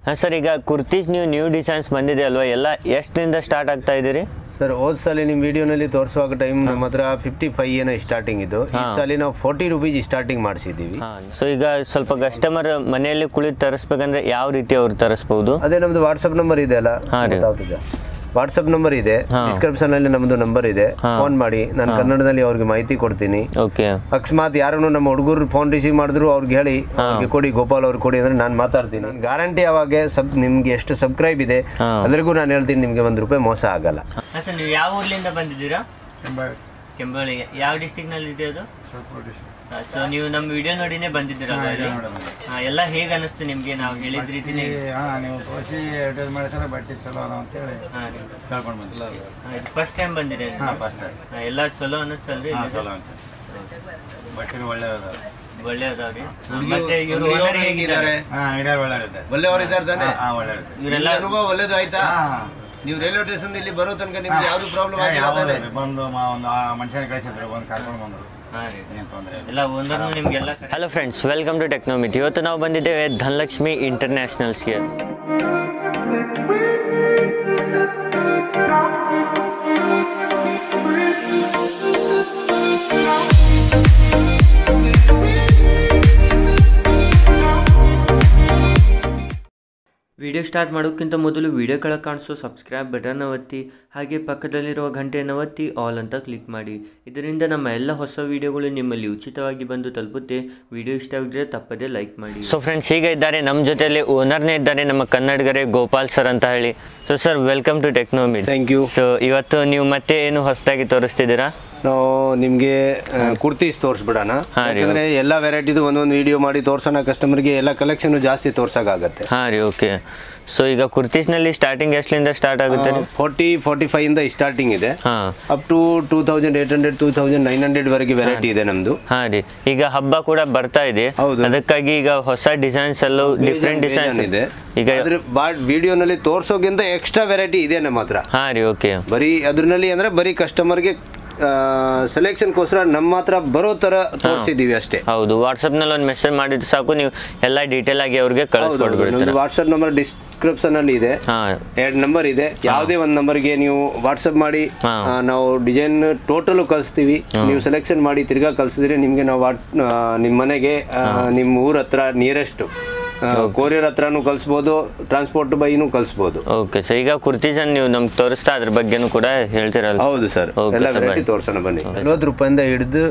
ಹಾಂ ಸರ್ ಈಗ ಕುರ್ತೀಸ್ ನೀವು ನ್ಯೂ ಡಿಸೈನ್ಸ್ ಬಂದಿದೆ ಅಲ್ವಾ ಎಲ್ಲ ಎಷ್ಟರಿಂದ ಸ್ಟಾರ್ಟ್ ಆಗ್ತಾ ಇದ್ದೀರಿ ಸರ್ ಹೋದ್ ಸಲ ನಿಮ್ಮ ವಿಡಿಯೋನಲ್ಲಿ ತೋರಿಸುವಾಗ ಟೈಮ್ ನಮ್ಮ ಹತ್ರ ಫಿಫ್ಟಿ ಫೈವ್ ಏನೋ ಸ್ಟಾರ್ಟಿಂಗ್ ಇದು ಈ ಸಲ ನಾವು ಫೋರ್ಟಿ ರುಪೀಸ್ ಸ್ಟಾರ್ಟಿಂಗ್ ಮಾಡಿಸಿದ್ದೀವಿ ಹಾಂ ಸೊ ಈಗ ಸ್ವಲ್ಪ ಕಸ್ಟಮರ್ ಮನೆಯಲ್ಲಿ ಕುಳಿತು ತರಿಸ್ಬೇಕಂದ್ರೆ ಯಾವ ರೀತಿ ಅವ್ರು ತರಿಸ್ಬೋದು ಅದೇ ನಮ್ದು ವಾಟ್ಸಪ್ ನಂಬರ್ ಇದೆ ಅಲ್ಲ ಹಾಂ ರೀ. ಗೊತ್ತಾಗ್ತದೆ ವಾಟ್ಸಪ್ ನಂಬರ್ ಇದೆ ಡಿಸ್ಕ್ರಿಪ್ಷನ್ ಅಲ್ಲಿ ನಮ್ದು ನಂಬರ್ ಇದೆ ಫೋನ್ ಮಾಡಿ ನಾನು ಕನ್ನಡದಲ್ಲಿ ಅವ್ರಿಗೆ ಮಾಹಿತಿ ಕೊಡ್ತೀನಿ ಓಕೆ ಅಕಸ್ಮಾತ್ ಯಾರನ್ನು ನಮ್ಮ ಹುಡುಗರು ಫೋನ್ ರಿಸೀವ್ ಮಾಡಿದ್ರು ಅವ್ರಿಗೆ ಹೇಳಿ ಅವ್ರಿಗೆ ಕೊಡಿ ಗೋಪಾಲ್ ಅವ್ರಿಗೆ ಕೊಡಿ ಅಂದ್ರೆ ನಾನು ಮಾತಾಡ್ತೀನಿ ನಾನು ಗ್ಯಾರಂಟಿ ಅವಾಗ ಸಬ್ ನಿಮ್ಗೆ ಎಷ್ಟು ಸಬ್ಸ್ಕ್ರೈಬ್ ಇದೆ ಅದ್ರಿಗೂ ನಾನು ಹೇಳ್ತೀನಿ ನಿಮ್ಗೆ ಒಂದು ರೂಪಾಯಿ ಮೋಸ ಆಗಲ್ಲ ಹಾಂ ಸರ್ ನೀವು ಯಾವ ಊರ್ಲಿಂದ ಬಂದಿದ್ದೀರಾ ಕೆಂಬಳಿಗೆ ಯಾವ ಡಿಸ್ಟಿಕ್ನಲ್ಲಿ ಇದೆ ಅದು ಸೊ ನೀವು ನಮ್ಮ ವಿಡಿಯೋ ನೋಡಿನೇ ಬಂದಿದ್ದೀರಲ್ಲ ಇಲ್ಲಿ ಹಾಂ ಎಲ್ಲ ಹೇಗೆ ಅನಿಸ್ತು ನಿಮಗೆ ನಾವು ಹೇಳಿದ ರೀತಿನೇ ಹಾ ನೀವು ತೋರಿಸಿ ಅಡ್ವರ್ಟೈಸ್ ಮಾಡಿದ್ರೆ ಬಟ್ಟೆ ಚಲೋ ಅದಾವ ಅಂತೇಳಿ ಹಾಂ ರೀ ಕೇಳ್ಕೊಂಡು ಬಂದಿಲ್ಲ ಹಾಂ ಇದು ಫಸ್ಟ್ ಟೈಮ್ ಬಂದಿರಿ ಹಾಂ ಫಸ್ಟ್ ಹಾಂ ಎಲ್ಲ ಚಲೋ ಅನ್ನಿಸ್ತಲ್ರಿ ಹಾಂ ಚಲೋ ಅಂತ ಬಟ್ಟೆ ಒಳ್ಳೆ ಅದಾವ ಒಳ್ಳೆ ಅದಾವ್ರಿ ಮತ್ತೆ ಇವರು ಓನರ್ ಹೇಗಿದ್ದಾರೆ ಹಾಂ ಹಿಡಿಯೋರು ಒಳ್ಳೆ ಇದ್ದಾರೆ ಒಳ್ಳೆಯವರು ಇದ್ದಾರೆ ತಾನೆ ಹಾಂ ಒಳ್ಳೆ ಇದ್ದಾರೆ ಇವರೆಲ್ಲ ಅನುಭವ ಒಳ್ಳೇದು ಆಯ್ತಾ ಹಾಂ ನೀವು ರೈಲ್ವೆ ಸ್ಟೇಷನ್ ಇಲ್ಲಿ ಬರೋ ತನಕ ನಿಮ್ಗೆ ಯಾವ್ದು ಪ್ರಾಬ್ಲಮ್ ಆಗಿಲ್ಲ ಯಾವ್ದು ತಾನೆ ಇಲ್ಲ. ಬಂದು ಮಾ ಒಂದು ಆ ಮನುಷ್ಯನ ಕಳಿಸಿದ್ರು ಬಂದು ಕರ್ಕೊಂಡು ಬಂದರು ಹಾಂ ರೀ ಏನು ತೊಂದರೆ ಇಲ್ಲ ಎಲ್ಲ ಓನರ್ನು ನಿಮಗೆಲ್ಲ ಹಲೋ ಫ್ರೆಂಡ್ಸ್ ವೆಲ್ಕಮ್ ಟು ಟೆಕ್ನೋಮಿಟ್ ಇವತ್ತು ನಾವು ಬಂದಿದ್ದೇವೆ ಧನಲಕ್ಷ್ಮಿ ಇಂಟರ್ನ್ಯಾಷನಲ್ಸ್ಗೆ ವಿಡಿಯೋ ಸ್ಟಾರ್ಟ್ ಮಾಡೋಕ್ಕಿಂತ ಮೊದಲು ವಿಡಿಯೋ ಕೆಳಗೆ ಕಾಣಿಸೋ ಸಬ್ಸ್ಕ್ರೈಬ್ ಬಟನ್ನ ಒತ್ತಿ ಹಾಗೆ ಪಕ್ಕದಲ್ಲಿರುವ ಗಂಟೆಯನ್ನು ಒತ್ತಿ ಆಲ್ ಅಂತ ಕ್ಲಿಕ್ ಮಾಡಿ ಇದರಿಂದ ನಮ್ಮ ಎಲ್ಲ ಹೊಸ ವಿಡಿಯೋಗಳು ನಿಮ್ಮಲ್ಲಿ ಉಚಿತವಾಗಿ ಬಂದು ತಲುಪುತ್ತೆ ವಿಡಿಯೋ ಇಷ್ಟವಾಗಿದ್ದರೆ ತಪ್ಪದೇ ಲೈಕ್ ಮಾಡಿ ಸೊ ಫ್ರೆಂಡ್ಸ್ ಈಗ ಇದ್ದಾರೆ ನಮ್ಮ ಜೊತೆಯಲ್ಲಿ ಓನರ್ನೇ ಇದ್ದಾರೆ ನಮ್ಮ ಕನ್ನಡಿಗರೇ ಗೋಪಾಲ್ ಸರ್ ಅಂತ ಹೇಳಿ ಸೊ ಸರ್ ವೆಲ್ಕಮ್ ಟು ಟೆಕ್ನೋಮಿ ಥ್ಯಾಂಕ್ ಯು ಸೊ ಇವತ್ತು ನೀವು ಮತ್ತೆ ಏನು ಹೊಸದಾಗಿ ತೋರಿಸ್ತಿದ್ದೀರಾ ನಾವು ನಿಮ್ಗೆ ಆ, ಕುರ್ತೀಸ್ ತೋರಿಸ್ಬಿಡೋಣ ಹಾಂ ರೀ. ಯಾಕಂದ್ರೆ ಎಲ್ಲ ವೆರೈಟಿದು ಒಂದೊಂದು ವಿಡಿಯೋ ಮಾಡಿ ತೋರ್ಸೋಣ ಕಸ್ಟಮರ್ಗೆ ಎಲ್ಲ ಕಲೆಕ್ಷನ್ ಜಾಸ್ತಿ ತೋರ್ಸಕ್ಕಾಗತ್ತೆ ಹಾಂ ರೀ ಓಕೆ ಸೊ ಈಗ ಕುರ್ತೀಸ್ನಲ್ಲಿ ಸ್ಟಾರ್ಟಿಂಗ್ ಎಷ್ಟರಿಂದ ಸ್ಟಾರ್ಟ್ ಆಗುತ್ತೆ ರೀ ಫೋರ್ಟಿ ಫೋರ್ಟಿ ಫೈವ್ ಇಂದ ಸ್ಟಾರ್ಟಿಂಗ್ ಇದೆ ಹಾಂ up to two thousand eight hundred two thousand nine hundred ವರೆಗೆ ವೆರೈಟಿ ಇದೆ ನಮ್ದು ಹಾಂ ರೀ ಈಗ ಹಬ್ಬ ಕೂಡ ಬರ್ತಾ ಇದೆ ಹೌದು. ಅದಕ್ಕಾಗಿ ಈಗ ಹೊಸ ಡಿಸೈನ್ಸ್ ಎಲ್ಲೂ ಡಿಫ್ರೆಂಟ್ ಡಿಸೈನ್ಸ್ ಇದೆ ಈಗ ಅದ್ರ ಬಾಡ್ ವಿಡಿಯೋನಲ್ಲಿ ತೋರ್ಸೋಕ್ಕಿಂತ ಎಕ್ಸ್ಟ್ರಾ ವೆರೈಟಿ ಇದೆ ನಮ್ಮ ಹತ್ರ ಹಾಂ ರೀ ಓಕೆ ಬರೀ ಅದ್ರಲ್ಲಿ ಅಂದ್ರೆ ಬರೀ ಕಸ್ಟಮರ್ಗೆ ಸೆಲೆಕ್ಷನ್ಗೋಸ್ಕರ ನಮ್ಮ ಹತ್ರ ಬರೋ ತರ ತೋರಿಸಿದೀವಿ ಅಷ್ಟೇ ಹೌದು ವಾಟ್ಸಪ್ನಲ್ಲಿ ಒಂದು ಮೆಸೇಜ್ ಮಾಡಿದ್ರೆ ಸಾಕು ನೀವು ಎಲ್ಲ ಡೀಟೇಲ್ ಆಗಿ ಅವ್ರಿಗೆ ಕಳಿಸ್ಕೊಡ್ಬಿಡ್ತೀರ ವಾಟ್ಸಪ್ ನಂಬರ್ ಡಿಸ್ಕ್ರಿಪ್ಷನ್ ಅಲ್ಲಿ ಇದೆ ಹಾಂ ಎರಡು ನಂಬರ್ ಇದೆ ಯಾವುದೇ ಒಂದು ನಂಬರ್ಗೆ ನೀವು ವಾಟ್ಸಪ್ ಮಾಡಿ ಹಾ. ಆ, ನಾವು ಡಿಸೈನ್ ಟೋಟಲ್ ಕಳಿಸ್ತೀವಿ ನೀವು ಸೆಲೆಕ್ಷನ್ ಮಾಡಿ ತಿರ್ಗಾ ಕಳ್ಸಿದ್ರೆ ನಿಮಗೆ ನಾವು ವಾಟ್ ಆ, ನಿಮ್ಮ ಮನೆಗೆ ಆ, ನಿಮ್ಮ ಊರ ಹತ್ರ ನಿಯರೆಸ್ಟ್ ಕೊರಿಯರ್ ಹತ್ರನೂ ಕಳಿಸ್ಬೋದು ಟ್ರಾನ್ಸ್ಪೋರ್ಟ್ ಬೈನು ಕಳಿಸ್ಬೋದು ಓಕೆ ಸರ್ ಈಗ ಕುರ್ತೀಸನ್ ನೀವು ನಮ್ಗೆ ತೋರಿಸ್ತಾ ಅದ್ರ ಬಗ್ಗೆನೂ ಕೂಡ ಹೇಳ್ತಿರಲ್ಲ ಹೌದು ಸರ್ Okay, ಎಲ್ಲ sir, ವೆರೈಟಿ ಬನ್ನಿ. ತೋರ್ಸೋಣ ಬನ್ನಿ ನಲ್ವತ್ತು ರೂಪಾಯಿಂದ ಹಿಡಿದು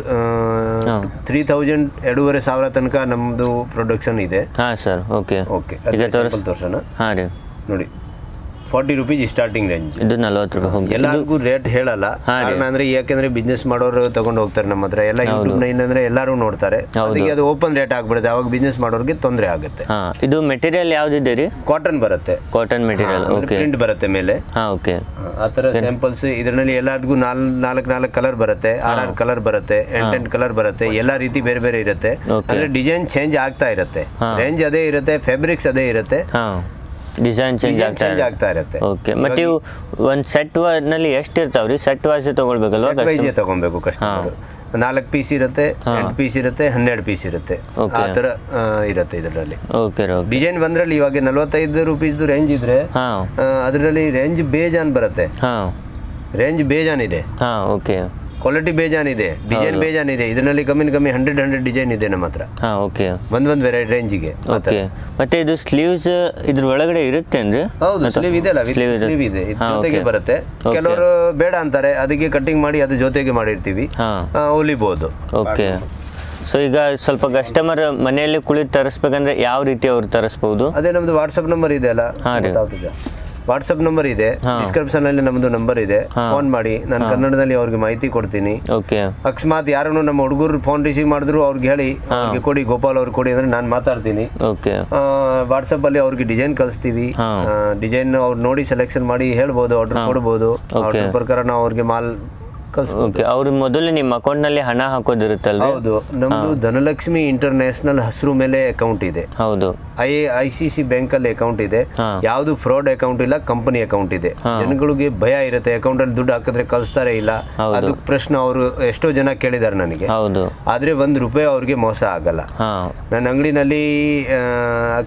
ತ್ರೀ ತೌಸಂಡ್ ಎರಡೂವರೆ ಸಾವಿರ ತನಕ ನಮ್ಮದು ಪ್ರೊಡಕ್ಷನ್ ಇದೆ ಹಾಂ ಸರ್ ಓಕೆ ಓಕೆ ಈಗ ತೋರಿಸ್ ತೋರ್ಸೋಣ ಹಾಂ ರೀ ನೋಡಿ ಫಾರ್ಟಿ ರುಪೀಸ್ ಸ್ಟಾರ್ಟಿಂಗ್ ರೇಂಜ್ ಇದು ನಲ್ವತ್ತು ರೂಪಾಯಿ ಹೋಗಿ ಎಲ್ಲರಿಗೂ ರೇಟ್ ಹೇಳಲ್ಲ ಹಾ ರೀ. ಕಾರಣ ಅಂದ್ರೆ ಯಾಕಂದ್ರೆ ಬಿಸ್ನೆಸ್ ಮಾಡೋರು ತಗೊಂಡು ಹೋಗ್ತಾರೆ ನಮ್ಮ ಹತ್ರ ಎಲ್ಲ ಯೂಟ್ಯೂಬ್ ನೈನ್ ಅಂದ್ರೆ ಎಲ್ಲರೂ ನೋಡ್ತಾರೆ ಅದಕ್ಕೆ ಅದು ಓಪನ್ ರೇಟ್ ಆಗ್ಬಿಡುತ್ತೆ ಅವಾಗ ಬಿಸ್ನೆಸ್ ಮಾಡೋರಿಗೆ ತೊಂದರೆ ಆಗುತ್ತೆ ಹಾಂ ಇದು ಮೆಟೀರಿಯಲ್ ಯಾವುದಿದೆ ರೀ ಕಾಟನ್ ಬರುತ್ತೆ ಕಾಟನ್ ಮೆಟೀರಿಯಲ್ ಓಕೆ ಪ್ರಿಂಟ್ ಬರುತ್ತೆ ಮೇಲೆ ಹಾಂ ಓಕೆ ಆ ಥರ ಸ್ಯಾಂಪಲ್ಸ್ ಇದರಲ್ಲಿ ಎಲ್ಲರಿಗೂ ನಾಲ್ ನಾಲ್ಕು ನಾಲ್ಕು ಕಲರ್ ಬರುತ್ತೆ ಆರ್ ಆರ್ ಕಲರ್ ಬರುತ್ತೆ ಎಂಟೆಂಟ್ ಕಲರ್ ಬರುತ್ತೆ ಎಲ್ಲ ರೀತಿ ಬೇರೆ ಬೇರೆ ಇರುತ್ತೆ Okay. ಅಂದ್ರೆ ಡಿಸೈನ್ ಚೇಂಜ್ ಆಗ್ತಾ ಇರುತ್ತೆ ರೇಂಜ್ ಅದೇ ಇರುತ್ತೆ ಫ್ಯಾಬ್ರಿಕ್ಸ್ ಅದೇ ಇರುತ್ತೆ ಹಾಂ ಡಿಸೈನ್ ಚೇಂಜ್ ಡಿಸೈನ್ ಆಗ್ತಾ ಚೇಂಜ್ ಆಗ್ತಾ ಇರುತ್ತೆ ಓಕೆ ಮತ್ತೆ ಇವು ಒಂದು ಸೆಟ್ ನಲ್ಲಿ ಎಷ್ಟು ಇರ್ತಾವ್ರಿ ಸೆಟ್ ವಾಯ್ಸ್ ತಗೊಳ್ಬೇಕಲ್ವಾ ವೈಜೆ ತಗೊಬೇಕು ಕಸ್ಟಮರ್ ನಾಲ್ಕು ಪೀಸ್ ಇರುತ್ತೆ ಎಂಟು ಪೀಸ್ ಇರುತ್ತೆ ಹನ್ನೆರಡು ಪೀಸ್ ಇರುತ್ತೆ Okay. ಆ ಥರ ಆ, ಇರುತ್ತೆ ಇದರಲ್ಲಿ ಓಕೆ ರೀ ಓಕೆ ಡಿಸೈನ್ ಬಂದ್ರಲ್ಲಿ ಇವಾಗ ನಲ್ವತ್ತೈದು ರುಪೀಸ್ದು ರೇಂಜ್ ಇದ್ರೆ ಹಾಂ ಅದರಲ್ಲಿ ರೇಂಜ್ ಬೇಜಾನ್ ಬರುತ್ತೆ ಹಾಂ ರೇಂಜ್ ಬೇಜಾನ್ ಇದೆ ಹಾಂ ಓಕೆ ಕ್ವಾಲಿಟಿ ಬೇಜಾನ್ ಇದೆ ಡಿಸೈನ್ ಬೇಜಾನ್ ಇದೆ ಇದರಲ್ಲಿ ಕಮ್ಮಿ ಕಮ್ಮಿ ಹಂಡ್ರೆಡ್ ಹಂಡ್ರೆಡ್ ಡಿಸೈನ್ ಇದೆ ನಮ್ಮ ಹತ್ರ ಹಾಂ ಓಕೆ ಒಂದ್ ಒಂದ್ ವೆರೈಟಿ ರೇಂಜಿಗೆ ಓಕೆ ಮತ್ತೆ ಇದು ಸ್ಲೀವ್ಸ್ ಇದ್ರ ಒಳಗಡೆ ಇರುತ್ತೇನ್ರಿ ಹೌದು ಸ್ಲೀವ್ ಇದೆ ಅಲ್ಲ Sleeve ಇದೆ. ಸ್ಲೀವ್ ಇದೆ ಇದು ಹಾ, ಜೊತೆಗೆ okay. ಬರುತ್ತೆ Okay. ಕೆಲವರು ಬೇಡ ಅಂತಾರೆ ಅದಕ್ಕೆ ಕಟ್ಟಿಂಗ್ ಮಾಡಿ ಅದು ಜೊತೆಗೆ ಮಾಡಿರ್ತೀವಿ ಹಾಂ ಆ, ಹೊಲಿಬೋದು ಓಕೆ ಸೊ ಈಗ ಸ್ವಲ್ಪ ಕಸ್ಟಮರ್ ಮನೆಯಲ್ಲಿ ಕುಳಿತು ತರಿಸ್ಬೇಕಂದ್ರೆ ಯಾವ ರೀತಿ ಅವ್ರು ತರಿಸ್ಬೋದು ಅದೇ ನಮ್ದು ವಾಟ್ಸಪ್ ನಂಬರ್ ಇದೆ ಅಲ್ಲ ಹಾ ರೀ. ಗೊತ್ತಾಗ್ತದೆ ವಾಟ್ಸಪ್ ನಂಬರ್ ಇದೆ ಡಿಸ್ಕ್ರಿಪ್ಷನ್ ಅಲ್ಲಿ ನಮ್ದು ನಂಬರ್ ಇದೆ ಫೋನ್ ಮಾಡಿ ನಾನು ಕನ್ನಡದಲ್ಲಿ ಅವ್ರಿಗೆ ಮಾಹಿತಿ ಕೊಡ್ತೀನಿ ಓಕೆ ಅಕಸ್ಮಾತ್ ಯಾರನ್ನು ನಮ್ಮ ಹುಡುಗರು ಫೋನ್ ರಿಸೀವ್ ಮಾಡಿದ್ರು ಅವ್ರಿಗೆ ಹೇಳಿ ಅವ್ರಿಗೆ ಕೊಡಿ ಗೋಪಾಲ್ ಅವ್ರಿಗೆ ಕೊಡಿ ಅಂದ್ರೆ ನಾನು ಮಾತಾಡ್ತೀನಿ ಓಕೆ ವಾಟ್ಸಪ್ ಅಲ್ಲಿ ಅವ್ರಿಗೆ ಡಿಸೈನ್ ಕಳಿಸ್ತೀವಿ ಡಿಸೈನ್ ಅವ್ರು ನೋಡಿ ಸೆಲೆಕ್ಷನ್ ಮಾಡಿ ಹೇಳ್ಬೋದು ಆರ್ಡರ್ ಕೊಡ್ಬೋದು ಆರ್ಡರ್ ಪ್ರಕಾರ ನಾವು ಅವ್ರಿಗೆ ಮಾಲ್ ಕಳ್ಸ್ ಓಕೆ ಅವ್ರು ಮೊದಲು ನಿಮ್ಮ ಅಕೌಂಟ್ನಲ್ಲಿ ಹಣ ಹಾಕೋದಿರುತ್ತಲ್ರಿ ಹೌದು ನಮ್ದು ಧನಲಕ್ಷ್ಮಿ ಇಂಟರ್ನ್ಯಾಷನಲ್ ಹಸಿರು ಮೇಲೆ ಅಕೌಂಟ್ ಇದೆ ಹೌದು I I C C bank ಅಲ್ಲಿ ಅಕೌಂಟ್ ಇದೆ ಯಾವುದು ಫ್ರಾಡ್ ಅಕೌಂಟ್ ಇಲ್ಲ ಕಂಪನಿ ಅಕೌಂಟ್ ಇದೆ ಜನಗಳಿಗೆ ಭಯ ಇರುತ್ತೆ ಅಕೌಂಟ್ ಅಲ್ಲಿ ದುಡ್ಡು ಹಾಕಿದ್ರೆ ಕಳಿಸ್ತಾರೆ ಇಲ್ಲ ಅದಕ್ಕೆ ಪ್ರಶ್ನೆ ಅವರು ಎಷ್ಟೋ ಜನ ಕೇಳಿದಾರೆ ನನಗೆ ಹೌದು ಆದ್ರೆ ಒಂದ್ ರೂಪಾಯಿ ಅವ್ರಿಗೆ ಮೋಸ ಆಗಲ್ಲ ಹಾಂ ನನ್ನ ಅಂಗಡಿನಲ್ಲಿ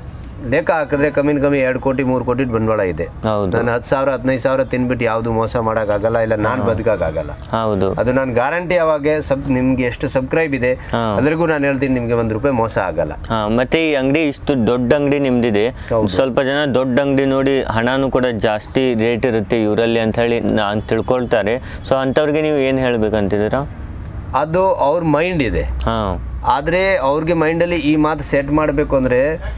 ಲೆಕ್ಕ ಹಾಕಿದ್ರೆ ಕಮ್ಮಿ ಕಮ್ಮಿ ಎರಡು ಕೋಟಿ ಮೂರು ಕೋಟಿ ಬಂಡವಾಳ ಇದೆ ಹೌದು ನಾನು ಹತ್ತು ಸಾವಿರ ಹದಿನೈದು ಸಾವಿರ ತಿನ್ಬಿಟ್ಟು ಯಾವುದು ಮೋಸ ಮಾಡೋಕ್ಕಾಗಲ್ಲ ಇಲ್ಲ ನಾನು ಬದುಕೋಕ್ಕಾಗಲ್ಲ ಹೌದು ಅದು ನಾನು ಗ್ಯಾರಂಟಿ ಅವಾಗೆ ಸಬ್ ನಿಮ್ಗೆ ಎಷ್ಟು ಸಬ್ಸ್ಕ್ರೈಬ್ ಇದೆ ಅದ್ರಿಗೂ ನಾನು ಹೇಳ್ತೀನಿ ನಿಮಗೆ ಒಂದು ರೂಪಾಯಿ ಮೋಸ ಆಗಲ್ಲ ಹಾ ಮತ್ತೆ ಈ ಅಂಗಡಿ ಇಷ್ಟು ದೊಡ್ಡ ಅಂಗಡಿ ನಿಮ್ದಿದೆ ಸ್ವಲ್ಪ ಜನ ದೊಡ್ಡ ಅಂಗಡಿ ನೋಡಿ ಹಣನೂ ಕೂಡ ಜಾಸ್ತಿ ರೇಟ್ ಇರುತ್ತೆ ಇವರಲ್ಲಿ ಅಂತ ಹೇಳಿ ನಾನು ತಿಳ್ಕೊಳ್ತಾರೆ ಸೊ ಅಂಥವ್ರಿಗೆ ನೀವು ಏನು ಹೇಳ್ಬೇಕಂತಿದ್ದೀರಾ ಅದು ಅವ್ರ ಮೈಂಡ್ ಇದೆ ಹಾ ಆದರೆ ಅವ್ರಿಗೆ ಮೈಂಡಲ್ಲಿ ಈ ಮಾತು ಸೆಟ್ ಮಾಡಬೇಕು ಅಂದರೆ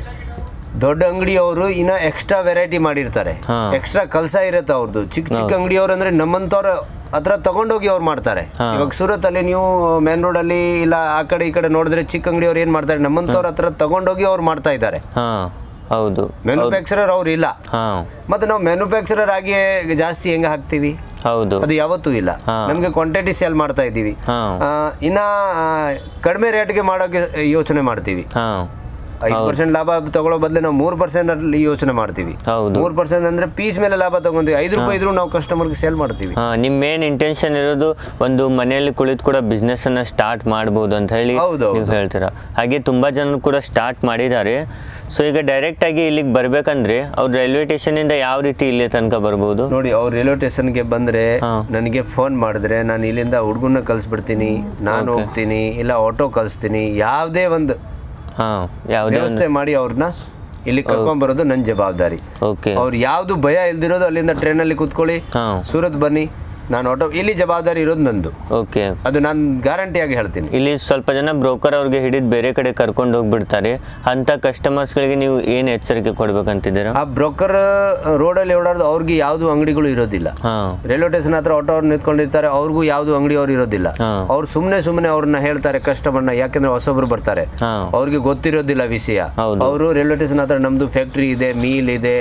ದೊಡ್ಡ ಅಂಗಡಿಯವರು ಇನ್ನ ಎಕ್ಸ್ಟ್ರಾ ವೆರೈಟಿ ಮಾಡಿರ್ತಾರೆ ಹಾ. ಎಕ್ಸ್ಟ್ರಾ ಕೆಲಸ ಇರುತ್ತೆ ಅವ್ರದ್ದು ಚಿಕ್ಕ ಚಿಕ್ಕ ಅಂಗಡಿಯವ್ರು ಅಂದ್ರೆ ನಮ್ಮಂತವ್ರ ಹತ್ರ ತಗೊಂಡೋಗಿ ಅವ್ರು ಮಾಡ್ತಾರೆ ಇವಾಗ ಸೂರತ್ ಅಲ್ಲಿ ನೀವು ಮೇನ್ ರೋಡ್ ಅಲ್ಲಿ ಇಲ್ಲ ಆ ಕಡೆ ಈ ಕಡೆ ನೋಡಿದ್ರೆ ಚಿಕ್ಕ ಅಂಗಡಿಯವ್ರು ಏನ್ ಮಾಡ್ತಾರೆ ನಮ್ಮಂತವ್ರ ಹತ್ರ ತಗೊಂಡೋಗಿ ಅವ್ರು ಮಾಡ್ತಾ ಇದ್ದಾರೆ ಹಾ ಹೌದು ಮ್ಯಾನುಫ್ಯಾಕ್ಚರರ್ ಅವ್ರು ಇಲ್ಲ ಹಾ ಮತ್ತೆ ನಾವು ಮ್ಯಾನುಫ್ಯಾಕ್ಚರರ್ ಆಗಿ ಜಾಸ್ತಿ ಹೆಂಗೆ ಹಾಕ್ತೀವಿ ಹೌದು ಅದು ಯಾವತ್ತೂ ಇಲ್ಲ ಹಾ. ನಮಗೆ ಕ್ವಾಂಟಿಟಿ ಸೇಲ್ ಮಾಡ್ತಾ ಇದ್ದೀವಿ ಹಾ. ಆ, ಇನ್ನ ಆ, ಕಡಿಮೆ ರೇಟ್ಗೆ ಮಾಡೋಕೆ ಯೋಚನೆ ಮಾಡ್ತೀವಿ ಹಾ ಐದು ಪರ್ಸೆಂಟ್ ಲಾಭ ತಗೊಳ್ಳೋ ಬದಲು ನಾವು ಮೂರು ಪರ್ಸೆಂಟ್ ಅಲ್ಲಿ ಯೋಚನೆ ಮಾಡ್ತೀವಿ ಹೌದು ಮೂರು ಪರ್ಸೆಂಟ್ ಅಂದ್ರೆ ಪೀಸ್ ಮೇಲೆ ಲಾಭ ತಗೊಂತೀವಿ ಐದು ರೂಪಾಯಿ ಇದ್ರೂ ನಾವು ಕಸ್ಟಮರ್ಗೆ ಸೇಲ್ ಮಾಡ್ತೀವಿ ಹಾ ನಿಮ್ಮ ಮೇನ್ ಇಂಟೆನ್ಷನ್ ಇರೋದು ಒಂದು ಮನೆಯಲ್ಲಿ ಕುಳಿತು ಕೂಡ ಬಿಸ್ನೆಸ್ ಅನ್ನ ಸ್ಟಾರ್ಟ್ ಮಾಡ್ಬೋದು ಅಂತ ಹೇಳಿ ಹೌದು, ನೀವು ಹೇಳ್ತೀರಾ ಹಾಗೆ ತುಂಬಾ ಜನ ಕೂಡ ಸ್ಟಾರ್ಟ್ ಮಾಡಿದ್ದಾರೆ ಸೊ ಈಗ ಡೈರೆಕ್ಟ್ ಆಗಿ ಇಲ್ಲಿಗೆ ಬರ್ಬೇಕಂದ್ರೆ ಅವ್ರು ರೈಲ್ವೆ ಸ್ಟೇಷನ್ ಇಂದ ಯಾವ ರೀತಿ ಇಲ್ಲಿ ತನಕ ಬರ್ಬೋದು ನೋಡಿ ಅವ್ರು ರೈಲ್ವೆ ಸ್ಟೇಷನ್ಗೆ ಬಂದ್ರೆ ನನಗೆ ಫೋನ್ ಮಾಡಿದ್ರೆ ನಾನು ಇಲ್ಲಿಂದ ಹುಡುಗನ್ನ ಕಳಿಸ್ಬಿಡ್ತೀನಿ ನಾನು ಹೋಗ್ತೀನಿ ಇಲ್ಲ ಆಟೋ ಕಳಿಸ್ತೀನಿ ಯಾವುದೇ ಒಂದು ಹಾ ಯಾವುದೇ ವ್ಯವಸ್ಥೆ ಮಾಡಿ ಅವ್ರನ್ನ ಇಲ್ಲಿ ಕರ್ಕೊಂಡ್ ಬರೋದು ನನ್ನ ಜವಾಬ್ದಾರಿ ಓಕೆ ಅವ್ರು ಯಾವುದು ಭಯ ಇಲ್ದಿರೋದು ಅಲ್ಲಿಂದ ಟ್ರೈನಲ್ಲಿ ಕೂತ್ಕೊಳ್ಳಿ ಹಾ ಸೂರತ್ ಬನ್ನಿ ನಾನು ಆಟೋ ಇಲ್ಲಿ ಜವಾಬ್ದಾರಿ ಇರೋದು ನಂದು ಓಕೆ ಅದು ನಾನು ಗ್ಯಾರಂಟಿಯಾಗಿ ಹೇಳ್ತೀನಿ ಇಲ್ಲಿ ಸ್ವಲ್ಪ ಜನ ಬ್ರೋಕರ್ ಅವ್ರಿಗೆ ಹಿಡಿದು ಬೇರೆ ಕಡೆ ಕರ್ಕೊಂಡು ಹೋಗ್ಬಿಡ್ತಾರೆ ಅಂತ ಕಸ್ಟಮರ್ಸ್ಗಳಿಗೆ ನೀವು ಏನು ಎಚ್ಚರಿಕೆ ಕೊಡ್ಬೇಕಂತಿದ್ದೀರಾ ಆ ಬ್ರೋಕರ್ ರೋಡಲ್ಲಿ ಓಡಾಡೋದು ಅವ್ರಿಗೆ ಯಾವುದು ಅಂಗಡಿಗಳು ಇರೋದಿಲ್ಲ ಹಾ ರೈಲ್ವೆ ಸ್ಟೇಷನ್ ಹತ್ರ ಆಟೋ ಅವ್ರು ನಿಂತ್ಕೊಂಡಿರ್ತಾರೆ ಅವ್ರಿಗೂ ಯಾವುದು ಅಂಗಡಿ ಅವ್ರು ಇರೋದಿಲ್ಲ ಹಾ. ಅವ್ರು ಸುಮ್ಮನೆ ಸುಮ್ಮನೆ ಅವ್ರನ್ನ ಹೇಳ್ತಾರೆ ಕಸ್ಟಮರ್ನ ಯಾಕೆಂದ್ರೆ ಹೊಸೊಬ್ರು ಬರ್ತಾರೆ ಹಾ ಅವ್ರಿಗೆ ಗೊತ್ತಿರೋದಿಲ್ಲ ವಿಷಯ ಹೌದು. ಅವರು ರೈಲ್ವೆ ಸ್ಟೇಷನ್ ಹತ್ರ ನಮ್ದು ಫ್ಯಾಕ್ಟ್ರಿ ಇದೆ ಮೀಲ್ ಇದೆ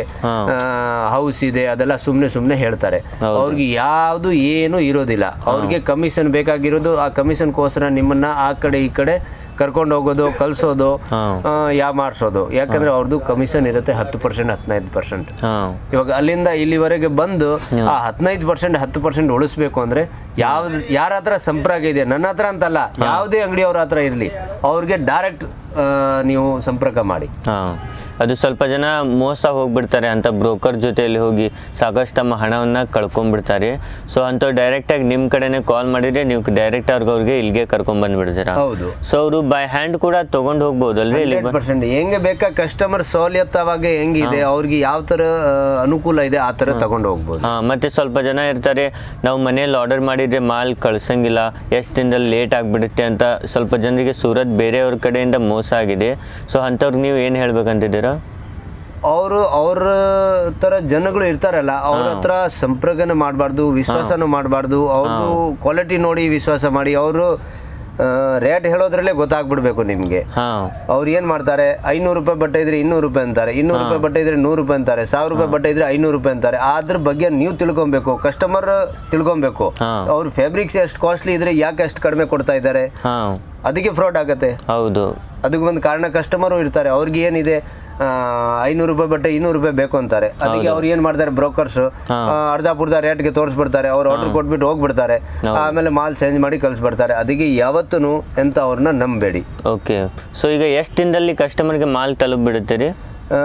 ಹೌಸ್ ಇದೆ ಅದೆಲ್ಲ ಸುಮ್ಮನೆ ಸುಮ್ಮನೆ ಹೇಳ್ತಾರೆ ಅವ್ರಿಗೆ ಯಾವುದು ಏನು ಇರೋದಿಲ್ಲ ಅವ್ರಿಗೆ ಕಮಿಷನ್ ಬೇಕಾಗಿರೋದು ಆ ಕಮಿಷನ್ಗೋಸ್ಕರ ನಿಮ್ಮನ್ನ ಆ ಕಡೆ ಈ ಕಡೆ ಕರ್ಕೊಂಡು ಹೋಗೋದು ಕಳ್ಸೋದು ಹಾ. ಯಾ ಮಾಡಿಸೋದು ಯಾಕಂದ್ರೆ ಅವ್ರದ್ದು ಕಮಿಷನ್ ಇರುತ್ತೆ ಹತ್ತು ಪರ್ಸೆಂಟ್ ಹದಿನೈದು ಪರ್ಸೆಂಟ್ ಹಾ ಇವಾಗ ಅಲ್ಲಿಂದ ಇಲ್ಲಿವರೆಗೆ ಬಂದು ಆ ಹದಿನೈದು ಪರ್ಸೆಂಟ್ ಹತ್ತು ಪರ್ಸೆಂಟ್ ಉಳಿಸ್ಬೇಕು ಅಂದ್ರೆ ಯಾವ್ದು ಯಾರ ಹತ್ರ ಸಂಪರ್ಕ ಇದೆ ನನ್ನ ಹತ್ರ ಅಂತಲ್ಲ ಯಾವುದೇ ಅಂಗಡಿಯವ್ರ ಹತ್ರ ಇರಲಿ ಅವ್ರಿಗೆ ಡೈರೆಕ್ಟ್ ನೀವು ಸಂಪರ್ಕ ಮಾಡಿ ಹಾ ಅದು ಸ್ವಲ್ಪ ಜನ ಮೋಸ ಹೋಗ್ಬಿಡ್ತಾರೆ ಅಂತ ಬ್ರೋಕರ್ ಜೊತೆಯಲ್ಲಿ ಹೋಗಿ ಸಾಕಷ್ಟು ತಮ್ಮ ಹಣವನ್ನು ಕಳ್ಕೊಂಡ್ಬಿಡ್ತಾರೆ ಸೊ ಅಂಥವ್ರು ಡೈರೆಕ್ಟಾಗಿ ನಿಮ್ಮ ಕಡೆನೇ ಕಾಲ್ ಮಾಡಿದರೆ ನೀವು ಡೈರೆಕ್ಟ್ ಅವ್ರಿಗೆ ಅವ್ರಿಗೆ ಇಲ್ಲಿಗೆ ಕರ್ಕೊಂಡ್ಬಂದ್ಬಿಡ್ತೀರಾ ಹೌದು ಸೊ ಅವರು ಬೈ ಹ್ಯಾಂಡ್ ಕೂಡ ತೊಗೊಂಡು ಹೋಗ್ಬೋದಲ್ರಿ ಇಲ್ಲಿ ಹಂಡ್ರೆಡ್ ಪರ್ಸೆಂಟ್ ಹೆಂಗೆ ಬೇಕಾ ಕಸ್ಟಮರ್ ಸೌಲಭ್ಯವಾಗಿ ಹೆಂಗಿದೆ ಅವ್ರಿಗೆ ಯಾವ ಥರ ಆ, ಅನುಕೂಲ ಇದೆ ಆ ಥರ ತಗೊಂಡು ಹೋಗ್ಬೋದು ಹಾಂ ಮತ್ತು ಸ್ವಲ್ಪ ಜನ ಇರ್ತಾರೆ ನಾವು ಮನೇಲಿ ಆರ್ಡರ್ ಮಾಡಿದರೆ ಮಾಲ್ ಕಳ್ಸಂಗಿಲ್ಲ ಎಷ್ಟು ದಿನದಲ್ಲಿ ಲೇಟ್ ಆಗಿಬಿಡುತ್ತೆ ಅಂತ ಸ್ವಲ್ಪ ಜನರಿಗೆ ಸೂರತ್ ಬೇರೆಯವ್ರ ಕಡೆಯಿಂದ ಮೋಸ ಆಗಿದೆ ಸೊ ಅಂಥವ್ರಿಗೆ ನೀವು ಏನು ಹೇಳ್ಬೇಕಂತಿದ್ದೀರಾ ಅವರು ಅವ್ರ ಥರ ಜನಗಳು ಇರ್ತಾರಲ್ಲ ಅವ್ರ ಹತ್ರ ಸಂಪರ್ಕನ ಮಾಡಬಾರ್ದು ವಿಶ್ವಾಸನೂ ಮಾಡಬಾರ್ದು ಅವ್ರದ್ದು ಕ್ವಾಲಿಟಿ ನೋಡಿ ವಿಶ್ವಾಸ ಮಾಡಿ ಅವರು ರೇಟ್ ಹೇಳೋದ್ರಲ್ಲೇ ಗೊತ್ತಾಗ್ಬಿಡ್ಬೇಕು ನಿಮಗೆ ಹಾಂ ಅವ್ರು ಏನು ಮಾಡ್ತಾರೆ ಐನೂರು ರೂಪಾಯಿ ಬಟ್ಟೆ ಇದ್ರೆ ಇನ್ನೂರು ರೂಪಾಯಿ ಅಂತಾರೆ ಇನ್ನೂರು ರೂಪಾಯಿ ಬಟ್ಟೆ ಇದ್ರೆ ನೂರು ರೂಪಾಯಿ ಅಂತಾರೆ ಸಾವಿರ ರೂಪಾಯಿ ಬಟ್ಟೆ ಇದ್ರೆ ಐನೂರು ರೂಪಾಯಿ ಅಂತಾರೆ ಅದ್ರ ಬಗ್ಗೆ ನೀವು ತಿಳ್ಕೊಬೇಕು ಕಸ್ಟಮರ್ ತಿಳ್ಕೊಬೇಕು ಹಾ. ಅವ್ರ ಫ್ಯಾಬ್ರಿಕ್ಸ್ ಎಷ್ಟು ಕಾಸ್ಟ್ಲಿ ಇದ್ರೆ ಯಾಕೆ ಅಷ್ಟು ಕಡಿಮೆ ಕೊಡ್ತಾ ಇದ್ದಾರೆ ಹಾಂ ಅದಕ್ಕೆ ಫ್ರಾಡ್ ಆಗುತ್ತೆ ಹೌದು ಅದಕ್ಕೆ ಒಂದು ಕಾರಣ ಕಸ್ಟಮರು ಇರ್ತಾರೆ ಅವ್ರಿಗೆ ಏನಿದೆ ಐನೂರು ರೂಪಾಯಿ ಬಟ್ಟೆ ಇನ್ನೂರು ರೂಪಾಯಿ ಬೇಕು ಅಂತಾರೆ ಅದಕ್ಕೆ ಅವ್ರು ಏನು ಮಾಡ್ತಾರೆ ಬ್ರೋಕರ್ಸ್ ಅರ್ಧ ಪುರ್ಧ ರೇಟ್ಗೆ ತೋರಿಸ್ಬಿಡ್ತಾರೆ ಅವ್ರು ಆರ್ಡರ್ ಕೊಟ್ಬಿಟ್ಟು ಹೋಗ್ಬಿಡ್ತಾರೆ ಆಮೇಲೆ ಮಾಲ್ ಚೇಂಜ್ ಮಾಡಿ ಕಳಿಸ್ಬಿಡ್ತಾರೆ ಅದಕ್ಕೆ ಯಾವತ್ತೂ ಎಂತ ಅವ್ರನ್ನ ನಂಬಬೇಡಿ ಓಕೆ ಸೊ ಈಗ ಎಷ್ಟು ದಿನದಲ್ಲಿ ಕಸ್ಟಮರ್ಗೆ ಮಾಲ್ ತಲುಪಿಬಿಡುತ್ತೆ ರೀ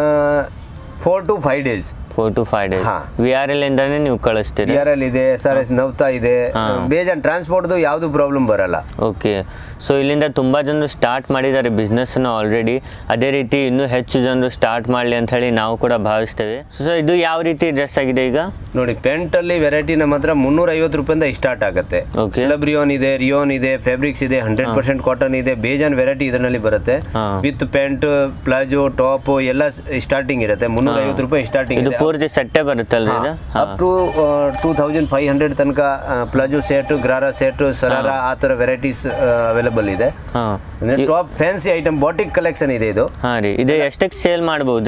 four to five days four to five days ಹಾ. ವಿ ಆರ್ ಎಲ್ ಇಂದಾನೆ ನೀವು ಕಳಿಸ್ತೀರಿ ಆರ್ ಎಲ್ ಇದೆ ಎಸ್ ಆರ್ ಎಸ್ ನವ್ತಾ ಇದೆ ಬೇಜಾನ್ ಟ್ರಾನ್ಸ್ಪೋರ್ಟ್ದು ಯಾವುದು ಪ್ರಾಬ್ಲಮ್ ಬರಲ್ಲ ಓಕೆ ಸೊ ಇಲ್ಲಿಂದ ತುಂಬ ಜನರು ಸ್ಟಾರ್ಟ್ ಮಾಡಿದ್ದಾರೆ ಬಿಸ್ನೆಸ್ಸನ್ನು ಆಲ್ರೆಡಿ ಅದೇ ರೀತಿ ಇನ್ನೂ ಹೆಚ್ಚು ಜನರು ಸ್ಟಾರ್ಟ್ ಮಾಡಲಿ ಅಂತ ಹೇಳಿ ನಾವು ಕೂಡ ಭಾವಿಸ್ತೇವೆ ಸೊ ಇದು ಯಾವ ರೀತಿ ಡ್ರೆಸ್ ಆಗಿದೆ ಈಗ ನೋಡಿ ಪೆಂಟ್ ಅಲ್ಲಿ ವೆರೈಟಿ ನಮ್ಮ ಹತ್ರ ಮುನ್ನೂರ ಐವತ್ತು ರೂಪಾಯಿಂದ ಸ್ಟಾರ್ಟ್ ಆಗುತ್ತೆ Okay. ಸಿಲಬ್ರಿಯೋನ್ ಇದೆ ರಿಯೋನ್ ಇದೆ ಫ್ಯಾಬ್ರಿಕ್ಸ್ ಇದೆ ಹಂಡ್ರೆಡ್ ಪರ್ಸೆಂಟ್ ಕಾಟನ್ ಇದೆ ಬೇಜಾನ್ ವೆರೈಟಿ ಇದರಲ್ಲಿ ಬರುತ್ತೆ ಹಾ. ವಿತ್ ಪ್ಯಾಂಟ್ ಪ್ಲಾಜೋ ಟಾಪ್ ಎಲ್ಲ ಸ್ಟಾರ್ಟಿಂಗ್ ಇರುತ್ತೆ ಮುನ್ನೂರ ಐವತ್ತು ರೂಪಾಯಿ ಸ್ಟಾರ್ಟಿಂಗ್ ಇದು ಇದೆ ಪೂರ್ತಿ ಸೆಟ್ಟೇ ಬರುತ್ತಲ್ರಿ ಇದು up to two thousand five hundred ತನಕ palazzo set gharara set sharara ಆ ಥರ ವೆರೈಟೀಸ್ ಅವೈಲೇಬಲ್ ಇದೆ ಹಾಂ ಅಂದ್ರೆ top fancy item boutique collection ಇದೆ ಇದು ಹಾಂ ರೀ ಇದು ಎಷ್ಟಕ್ಕೆ ಸೇಲ್ ಮಾಡ್ಬೋದು ರೀ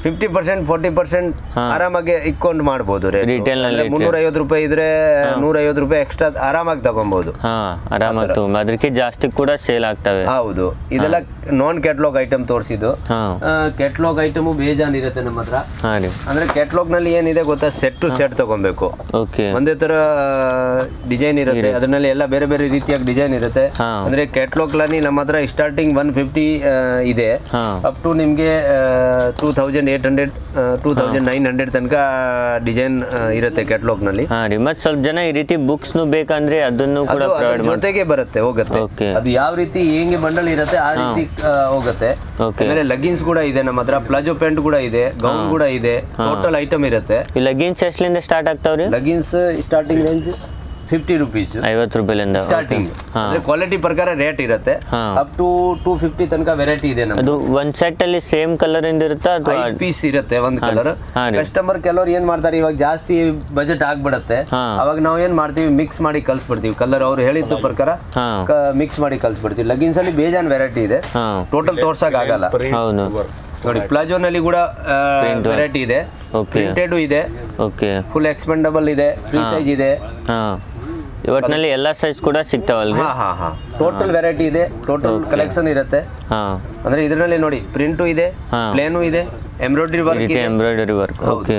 ಫಿಫ್ಟಿ ಪರ್ಸೆಂಟ್ ಫೋರ್ಟಿ ಪರ್ಸೆಂಟ್ ಆರಾಮಾಗಿ ಇಕ್ಕೊಂಡು ಮಾಡ್ಬೋದು ರೇಟ್ Retail ನಲ್ಲಿ ಮುನ್ನೂರ ಐವತ್ತು ರೂಪಾಯಿ ಇದ್ರೆ ನೂರ ಐವತ್ತು ರೂಪಾಯಿ ಎಕ್ಸ್ಟ್ರಾ ಆರಾಮಾಗಿ ತಗೊಬೋದು ಹಾ ಆರಾಮಾಗಿ ತಗೊಂಬ ಅದಕ್ಕೆ ಜಾಸ್ತಿ ಕೂಡ ಸೇಲ್ ಆಗ್ತವೆ ಹೌದು ಇದೆಲ್ಲ ನಾನ್ ಕ್ಯಾಟ್ಲಾಗ್ ಐಟಮ್ ತೋರಿಸಿದ್ದು ಹಾ ಕ್ಯಾಟ್ಲಾಗ್ ಐಟಮು ಬೇಜಾನ್ ಇರುತ್ತೆ ನಮ್ಮ ಹತ್ರ ಹಾ ರೀ ಅಂದ್ರೆ ಕ್ಯಾಟ್ಲಾಗ್ ನಲ್ಲಿ ಏನಿದೆ ಗೊತ್ತಾ ಸೆಟ್ ಟು ಸೆಟ್ ತಗೊಬೇಕು ಓಕೆ ಒಂದೇ ತರ ಡಿಸೈನ್ ಇರುತ್ತೆ ಅದರಲ್ಲಿ ಎಲ್ಲ ಬೇರೆ ಬೇರೆ ರೀತಿಯಾಗಿ ಡಿಸೈನ್ ಇರುತ್ತೆ ಹಾ. ಅಂದ್ರೆ ಕ್ಯಾಟ್ಲಾಗ್ ಲಾನಿ ನಮ್ಮ ಹತ್ರ ಸ್ಟಾರ್ಟಿಂಗ್ ಒನ್ ಫಿಫ್ಟಿ ಇದೆ ಹಾ ಅಪ್ ಟು ನಿಮಗೆ two thousand eight hundred two thousand nine hundred ತನಕ ಡಿಸೈನ್ ಇರುತ್ತೆ ಕ್ಯಾಟ್ಲಾಗ್ ನಲ್ಲಿ ಹಾ ರೀ ಮತ್ತೆ ಸ್ವಲ್ಪ ಜನ ಈ ರೀತಿ ಬುಕ್ಸ್ನು ಬೇಕಂದ್ರೆ ಅದನ್ನು ಕೂಡ ಅದು ಅದ್ರ ಪ್ರೊವೈಡ್ ಮಾಡಿ ಜೊತೆಗೆ ಬರುತ್ತೆ ಹೋಗುತ್ತೆ Okay. ಅದು ಯಾವ ರೀತಿ ಹೆಂಗೆ ಬಂಡಲ್ ಇರುತ್ತೆ ಆ ರೀತಿ ಆ, ಹೋಗುತ್ತೆ Okay. ಆಮೇಲೆ ಲಗ್ಗಿನ್ಸ್ ಕೂಡ ಇದೆ ನಮ್ಮ ಹತ್ರ ಪ್ಲಾಜೋ ಪ್ಯಾಂಟ್ ಕೂಡ ಇದೆ ಗೌನ್ ಕೂಡ ಇದೆ ಟೋಟಲ್ ಐಟಮ್ ಇರುತ್ತೆ ಈ ಲಗೇಜ್ ಎಷ್ಟ್ಲಿಂದ ಸ್ಟಾರ್ಟ್ ಆಗ್ತಾವ್ರಿ leggings starting range fifty rupees ಐವತ್ತು ರೂಪಾಯಿಲಿಂದ ಸ್ಟಾರ್ಟಿಂಗ್ ಹಾ ಅಂದ್ರೆ ಕ್ವಾಲಿಟಿ ಪ್ರಕಾರ ರೇಟ್ ಇರುತ್ತೆ ಹಾ. ಅಪ್ ಟು ಟೂ ಫಿಫ್ಟಿ ತನಕ ವೆರೈಟಿ ಇದೆ ನಮ್ಮ ಅದು ಒಂದ್ ಸೆಟ್ ಅಲ್ಲಿ ಸೇಮ್ ಕಲರ್ ಇಂದ ಇರುತ್ತಾ ಅಥವಾ ಐದು ಪೀಸ್ ಇರುತ್ತೆ ಒಂದ್ ಕಲರ್ ಹಾ ರೀ. ಕಸ್ಟಮರ್ ಕೆಲವ್ರು ಏನ್ ಮಾಡ್ತಾರೆ ಇವಾಗ ಜಾಸ್ತಿ ಬಜೆಟ್ ಆಗ್ಬಿಡತ್ತೆ ಹಾ. ಅವಾಗ ನಾವು ಏನ್ ಮಾಡ್ತೀವಿ ಮಿಕ್ಸ್ ಮಾಡಿ ಕಳ್ಸ್ಬಿಡ್ತೀವಿ ಕಲರ್ ಅವ್ರು ಹೇಳಿದ್ದು ಪ್ರಕಾರ ಹಾ ಮಿಕ್ಸ್ ಮಾಡಿ ಕಳ್ಸ್ಬಿಡ್ತೀವಿ ಲಗ್ಗಿನ್ಸ್ ಅಲ್ಲಿ ಬೇಜಾನ್ ವೆರೈಟಿ ಇದೆ ಹಾ ಟೋಟಲ್ ತೋರ್ಸಕ್ ಆಗಲ್ಲ ಹೌದು ನೋಡಿ ಪ್ಲಾಜೋನಲ್ಲಿ ಕೂಡ ವೆರೈಟಿ ಇದೆ ಓಕೆ ಪ್ರಿಂಟೆಡ್ ಇದೆ ಓಕೆ ಫುಲ್ ಎಕ್ಸ್ಪೆಂಡಬಲ್ ಇದೆ ಫ್ರೀ ಸೈಜ್ ಇದೆ ಹಾ ಒಟ್ಟಿನಲ್ಲಿ ಎಲ್ಲ ಸೈಜ್ ಕೂಡ ಸಿಗ್ತಾವಲ್ರಿ ಹಾ ಹಾ ಹಾ ಟೋಟಲ್ ವೆರೈಟಿ ಇದೆ ಟೋಟಲ್ ಕಲೆಕ್ಷನ್ ಇರುತ್ತೆ ಹಾ ಅಂದ್ರೆ ಇದರಲ್ಲಿ ನೋಡಿ ಪ್ರಿಂಟು ಇದೆ ಹಾ. ಪ್ಲೇನು ಇದೆ ಎಂಬ್ರಾಯ್ಡ್ರಿ ಈ ವರ್ಕ್ ರೀತಿ ಇದೆ embroidery work okay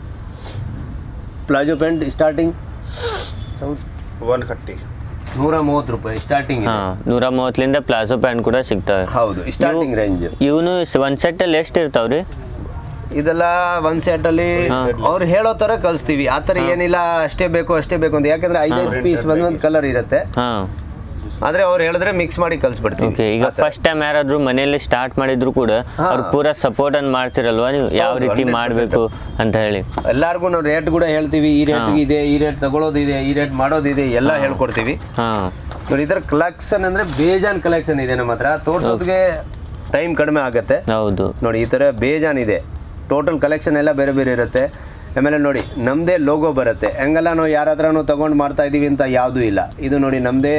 palazzo pant starting one ಕಟ್ಟಿ ನೂರ ಮೂವತ್ತು ರೂಪಾಯಿ ಸ್ಟಾರ್ಟಿಂಗ್ ಹಾ ನೂರ ಮೂವತ್ತರಿಂದ ಪ್ಲಾಜೋ ಪ್ಯಾಂಟ್ ಕೂಡ ಸಿಗ್ತವೆ ಹೌದು ಸ್ಟಾರ್ಟಿಂಗ್ ರೇಂಜ್ ಇವನು ಒಂದ್ ಸೆಟ್ ಅಲ್ಲಿ ಎಷ್ಟು ಇರ್ತಾವ್ರಿ ಇದೆಲ್ಲ ಒಂದ್ ಸೆಟ್ ಅಲ್ಲಿ ಅವ್ರು ಹೇಳೋ ತರ ಕಳಿಸ್ತೀವಿ ಆ ತರ ಏನಿಲ್ಲ ಅಷ್ಟೇ ಬೇಕು ಅಷ್ಟೇ ಬೇಕು ಅಂತ ಯಾಕಂದ್ರೆ ಐದೈದು ಪೀಸ್ ಒಂದೊಂದು ಕಲರ್ ಇರುತ್ತೆ ಹಾ ಆದ್ರೆ ಅವ್ರು ಹೇಳಿದ್ರೆ ಮಿಕ್ಸ್ ಮಾಡಿ ಕಳಿಸ್ಬಿಡ್ತೀವಿ ಓಕೆ ಈಗ ಫಸ್ಟ್ ಟೈಮ್ ಯಾರಾದ್ರೂ ಮನೆಯಲ್ಲಿ ಸ್ಟಾರ್ಟ್ ಮಾಡಿದ್ರು ಕೂಡ ಅವ್ರು ಪೂರಾ ಸಪೋರ್ಟ್ ಅನ್ನು ಮಾಡ್ತಿರಲ್ವಾ ನೀವು ಯಾವ ರೀತಿ ಮಾಡಬೇಕು ಅಂತ ಹೇಳಿ ಎಲ್ಲಾರ್ಗು ನಾವು ರೇಟ್ ಕೂಡ ಹೇಳ್ತೀವಿ ಈ ರೇಟ್ ಇದೆ ಈ ರೇಟ್ ತಗೊಳ್ಳೋದಿದೆ ಈ ರೇಟ್ ಮಾಡೋದಿದೆ ಎಲ್ಲ ಹೇಳ್ಕೊಡ್ತೀವಿ ಹಾ ನೋಡಿ ಇದರ ಕಲೆಕ್ಷನ್ ಅಂದ್ರೆ ಬೇಜಾನ್ ಕಲೆಕ್ಷನ್ ಇದೆ ನಮ್ಮ ಹತ್ರ ತೋರ್ಸೋದಕ್ಕೆ ಟೈಮ್ ಕಡಿಮೆ ಆಗುತ್ತೆ ಹೌದು ನೋಡಿ ಈ ಥರ ಬೇಜಾನ್ ಇದೆ ಟೋಟಲ್ ಕಲೆಕ್ಷನ್ ಎಲ್ಲ ಬೇರೆ ಬೇರೆ ಇರುತ್ತೆ ಆಮೇಲೆ ನೋಡಿ ನಮ್ಮದೇ ಲೋಗೋ ಬರುತ್ತೆ ಹೆಂಗೆಲ್ಲ ನಾವು ಯಾರ ಹತ್ರನೂ ತೊಗೊಂಡು ಮಾಡ್ತಾ ಇದ್ದೀವಿ ಅಂತ ಯಾವುದೂ ಇಲ್ಲ ಇದು ನೋಡಿ ನಮ್ಮದೇ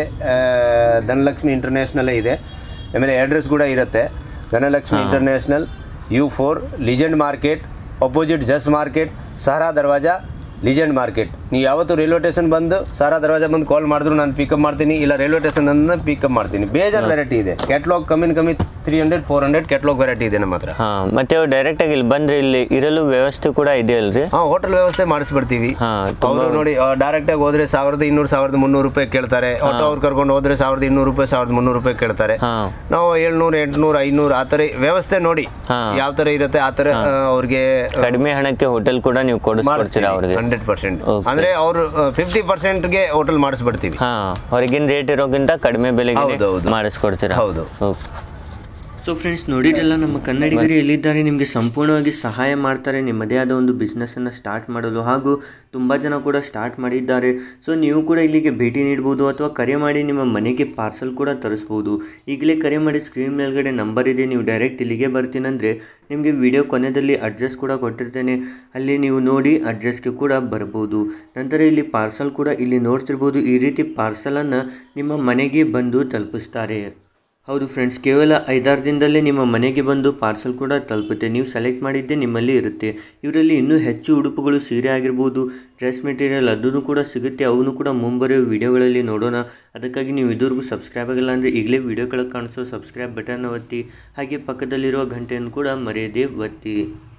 ಧನಲಕ್ಷ್ಮಿ ಇಂಟರ್ನ್ಯಾಷನಲ್ಲೇ ಇದೆ ಆಮೇಲೆ ಅಡ್ರೆಸ್ ಕೂಡ ಇರುತ್ತೆ Dhanalakshmi international U four legend market opposite ಜಸ್ market Sahara Darwaza legend market ನೀವು ಯಾವತ್ತು ರೈಲ್ವೆ ಸ್ಟೇಷನ್ ಬಂದು ಸಾರಾ ದರ್ವಾಜ ಬಂದು ಕಾಲ್ ಮಾಡಿದ್ರು ನಾನು ಪಿಕಪ್ ಮಾಡ್ತೀನಿ ಇಲ್ಲ ರೈಲ್ವೆ ಸ್ಟೇಷನ್ ಅಂದ ಪಿಕಪ್ ಮಾಡ್ತೀನಿ ಬೇಜಾನ್ ವೆರೈಟಿ ಇದೆ ಕ್ಯಾಟ್ಲಾಗ್ ಕಮ್ಮಿ ಕಮ್ಮಿ three hundred four hundred catalogue variety ಇದೆ ನಮ್ಮ ಹತ್ರ ಹಾ ಮತ್ತೆ ಅವ್ರು ಡೈರೆಕ್ಟ್ ಆಗಿ ಇಲ್ಲಿ ಬಂದ್ರೆ ಇಲ್ಲಿ ಇರಲು ವ್ಯವಸ್ಥೆ ಕೂಡ ಇದೆಯಲ್ರಿ ಹಾಂ ಹೋಟೆಲ್ ವ್ಯವಸ್ಥೆ ಮಾಡಿಸ್ಬಿಡ್ತೀವಿ ಹಾ ಅವರು ನೋಡಿ ಡೈರೆಕ್ಟ್ ಆಗಿ ಹೋದ್ರೆ ಸಾವಿರದ ಇನ್ನೂರು ಸಾವಿರದ ಮುನ್ನೂರು ರೂಪಾಯಿ ಕೇಳ್ತಾರೆ ಆಟೋ ಅವ್ರು ಕರ್ಕೊಂಡು ಹೋದ್ರೆ ಸಾವಿರದ ಇನ್ನೂರು ರೂಪಾಯಿ ಸಾವಿರದ ಮುನ್ನೂರು ರೂಪಾಯಿ ಕೇಳ್ತಾರೆ ಹಾ ನಾವು ಏಳ್ನೂರು ಎಂಟ್ನೂರು ಐನೂರು ಆ ಥರ ವ್ಯವಸ್ಥೆ ನೋಡಿ ಹಾ. ಯಾವ ಥರ ಇರುತ್ತೆ ಆ ಥರ ಆ, ಅವ್ರಿಗೆ ಕಡಿಮೆ ಹಣಕ್ಕೆ ಹೋಟೆಲ್ ಕೂಡ ನೀವು ಕೊಡಿಸ್ಕೊಡ್ತೀರಾ ಅವ್ರಿಗೆ ಹಂಡ್ರೆಡ್ ಪರ್ಸೆಂಟ್ Okay. ಅಂದ್ರೆ ಅವರು ಫಿಫ್ಟಿ ಪರ್ಸೆಂಟ್ಗೆ ಹೋಟೆಲ್ ಮಾಡಿಸ್ಬಿಡ್ತೀವಿ ಹಾ ಹೊರಗಿನ ರೇಟ್ ಇರೋಕ್ಕಿಂತ ಕಡಿಮೆ ಬೆಲೆಗೆ ಹೌದು, ಹೌದು. ಮಾಡಿಸ್ಕೊಡ್ತೀರಾ ಹೌದು. ಓಕೆ ಸೊ ಫ್ರೆಂಡ್ಸ್ ನೋಡಿದ್ರಲ್ಲ ನಮ್ಮ ಕನ್ನಡಿಗರು ಎಲ್ಲಿದ್ದಾರೆ ನಿಮಗೆ ಸಂಪೂರ್ಣವಾಗಿ ಸಹಾಯ ಮಾಡ್ತಾರೆ ನಿಮ್ಮದೇ ಆದ ಒಂದು ಬಿಸ್ನೆಸ್ಸನ್ನು ಸ್ಟಾರ್ಟ್ ಮಾಡಲು ಹಾಗೂ ತುಂಬ ಜನ ಕೂಡ ಸ್ಟಾರ್ಟ್ ಮಾಡಿದ್ದಾರೆ ಸೊ ನೀವು ಕೂಡ ಇಲ್ಲಿಗೆ ಭೇಟಿ ನೀಡ್ಬೋದು ಅಥವಾ ಕರೆ ಮಾಡಿ ನಿಮ್ಮ ಮನೆಗೆ ಪಾರ್ಸಲ್ ಕೂಡ ತರಿಸ್ಬೋದು ಈಗಲೇ ಕರೆ ಮಾಡಿ ಸ್ಕ್ರೀನ್ ಮೇಲ್ಗಡೆ ನಂಬರ್ ಇದೆ ನೀವು ಡೈರೆಕ್ಟ್ ಇಲ್ಲಿಗೆ ಬರ್ತೀನಂದರೆ ನಿಮಗೆ ವಿಡಿಯೋ ಕೊನೆಯಲ್ಲಿ ಅಡ್ರೆಸ್ ಕೂಡ ಕೊಟ್ಟಿರ್ತೇನೆ ಅಲ್ಲಿ ನೀವು ನೋಡಿ ಅಡ್ರೆಸ್ಗೆ ಕೂಡ ಬರ್ಬೋದು ನಂತರ ಇಲ್ಲಿ ಪಾರ್ಸಲ್ ಕೂಡ ಇಲ್ಲಿ ನೋಡ್ತಿರ್ಬೋದು ಈ ರೀತಿ ಪಾರ್ಸಲನ್ನು ನಿಮ್ಮ ಮನೆಗೆ ಬಂದು ತಲುಪಿಸ್ತಾರೆ ಹೌದು ಫ್ರೆಂಡ್ಸ್ ಕೇವಲ ಐದಾರು ದಿನದಲ್ಲೇ ನಿಮ್ಮ ಮನೆಗೆ ಬಂದು ಪಾರ್ಸಲ್ ಕೂಡ ತಲುಪುತ್ತೆ ನೀವು ಸೆಲೆಕ್ಟ್ ಮಾಡಿದ್ದೇ ನಿಮ್ಮಲ್ಲಿ ಇರುತ್ತೆ ಇವರಲ್ಲಿ ಇನ್ನೂ ಹೆಚ್ಚು ಉಡುಪುಗಳು ಸೀರೆ ಆಗಿರ್ಬೋದು ಡ್ರೆಸ್ ಮೆಟೀರಿಯಲ್ ಅದನ್ನು ಕೂಡ ಸಿಗುತ್ತೆ ಅವನು ಕೂಡ ಮುಂಬರುವ ವಿಡಿಯೋಗಳಲ್ಲಿ ನೋಡೋಣ ಅದಕ್ಕಾಗಿ ನೀವು ಇದುವರೆಗೂ ಸಬ್ಸ್ಕ್ರೈಬ್ ಆಗಿಲ್ಲ ಅಂದರೆ ಈಗಲೇ ವಿಡಿಯೋ ಕೆಳಗೆ ಕಾಣಿಸೋ ಸಬ್ಸ್ಕ್ರೈಬ್ ಬಟನ್ ಒತ್ತಿ ಹಾಗೆ ಪಕ್ಕದಲ್ಲಿರುವ ಗಂಟೆಯನ್ನು ಕೂಡ ಮರೆಯದೇ ಒತ್ತಿ